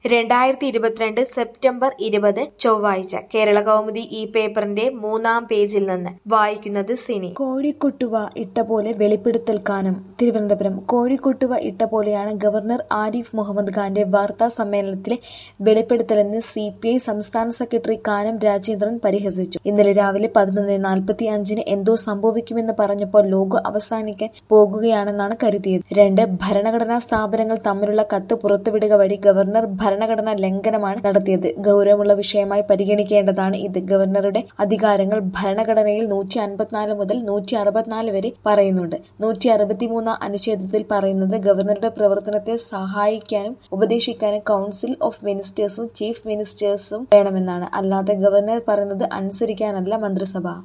രണ്ടായിരത്തി ഇരുപത്തിരണ്ട് സെപ്റ്റംബർ ഇരുപത് ചൊവ്വാഴ്ച കേരള കൗമുദി ഈ പേപ്പറിന്റെ മൂന്നാം പേജിൽ നിന്ന് വായിക്കുന്നത് സിനി കോഴിക്കൊട്ടുവ ഇട്ട പോലെ വെളിപ്പെടുത്തൽ കാനം തിരുവനന്തപുരം കോഴിക്കൊട്ടുവ ഇട്ട പോലെയാണ് ഗവർണർ ആരിഫ് മുഹമ്മദ് ഖാന്റെ വാർത്താ സമ്മേളനത്തിലെ വെളിപ്പെടുത്തലെന്ന് സി പി ഐ സംസ്ഥാന സെക്രട്ടറി കാനം രാജേന്ദ്രൻ പരിഹസിച്ചു ഇന്നലെ രാവിലെ പതിനൊന്ന് നാൽപ്പത്തി അഞ്ചിന് എന്തോ സംഭവിക്കുമെന്ന് പറഞ്ഞപ്പോൾ ലോകം അവസാനിക്കാൻ പോകുകയാണെന്നാണ് കരുതിയത് രണ്ട് ഭരണഘടനാ സ്ഥാപനങ്ങൾ തമ്മിലുള്ള കത്ത് പുറത്തുവിടുക വഴി ഗവർണർ ഭരണഘടനാ ലംഘനമാണ് നടത്തിയത് ഗൗരവമുള്ള വിഷയമായി പരിഗണിക്കേണ്ടതാണ് ഇത് ഗവർണറുടെ അധികാരങ്ങൾ ഭരണഘടനയിൽ നൂറ്റി അൻപത്തിനാല് മുതൽ നൂറ്റി അറുപത്തിനാല് വരെ പറയുന്നുണ്ട് നൂറ്റി അറുപത്തിമൂന്ന് അനുച്ഛേദത്തിൽ പറയുന്നത് ഗവർണറുടെ പ്രവർത്തനത്തെ സഹായിക്കാനും ഉപദേശിക്കാനും കൗൺസിൽ ഓഫ് മിനിസ്റ്റേഴ്സും ചീഫ് മിനിസ്റ്റേഴ്സും വേണമെന്നാണ് അല്ലാതെ ഗവർണർ പറയുന്നത് അനുസരിക്കാനല്ല മന്ത്രിസഭ